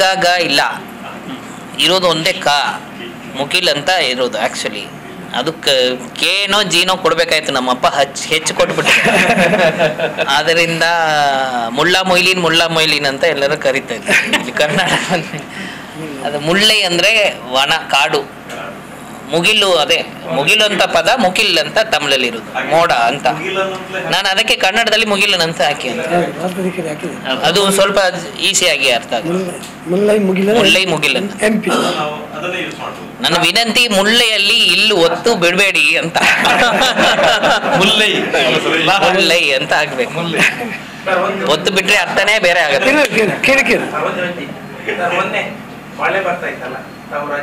ಗ ಗ ಇಲ್ಲ ಇರೋದು ಒಂದೇ ಕ ಮುಗಿಲ್ ಅಂತ ಇರೋದು ಆ್ಯಕ್ಚುಲಿ ಅದಕ್ಕೆ ಕೇನೋ ಜೀನೋ ಕೊಡ್ಬೇಕಾಯ್ತು ನಮ್ಮಪ್ಪ ಹಚ್ ಹೆಚ್ಚು ಕೊಟ್ಬಿಟ್ಟು ಆದ್ದರಿಂದ ಮುಳ್ಳ ಮೊಯ್ಲಿನ್ ಮುಳ್ಳ ಮೊಯ್ಲಿನ್ ಅಂತ ಎಲ್ಲರೂ ಕರಿತಾ ಇದ್ರು ಇಲ್ಲಿ ಕನ್ನಡ ಅದು ಮುಳ್ಳೆ ಅಂದ್ರೆ ವನ ಕಾಡು ಮುಗಿಲು ಅದೇ ಮುಗಿಲು ಅಂತ ಪದ ಮುಗಿಲ್ ಅಂತ ತಮಿಳಲ್ಲಿ ಇರೋದು ಮೋಡ ಅಂತ ನಾನು ಅದಕ್ಕೆ ಕನ್ನಡದಲ್ಲಿ ಮುಗಿಲನ್ ಅಂತ ಹಾಕಿ ಅಂತ ಅದಕ್ಕೆ ಹಾಕಿದೆ ಅದು ಸ್ವಲ್ಪ ಈಸಿಯಾಗಿ ಅರ್ಥ ಆಗುತ್ತೆ ಮುಲ್ಲೈ ಮುಲ್ಲೈ ಮುಗಿಲ ಮುಲ್ಲೈ ಮುಗಿಲನ್ ಎಂ ಪಿ ನಾವು ಅದನ್ನೇ ಯೂಸ್ ಮಾಡ್ಬೋದು ನನ್ನ ವಿನಂತಿ ಮುಳ್ಳೆಯಲ್ಲಿ ಇಲ್ಲು ಒತ್ತು ಬಿಡಬೇಡಿ ಅಂತ ಮುಲ್ಲೈ ಮುಲ್ಲೈ ಅಂತ ಆಗ್ಬೇಕು ಒತ್ತು ಬಿಟ್ರೆ ಅರ್ಥನೇ ಬೇರೆ ಆಗುತ್ತೆ ಕಿರಿ ಕಿರಿ ಕಿರಿ ಮೊನ್ನೆ ಮಳೆ ಬರ್ತಾ ಇತ್ತಲ್ಲ ತಾವು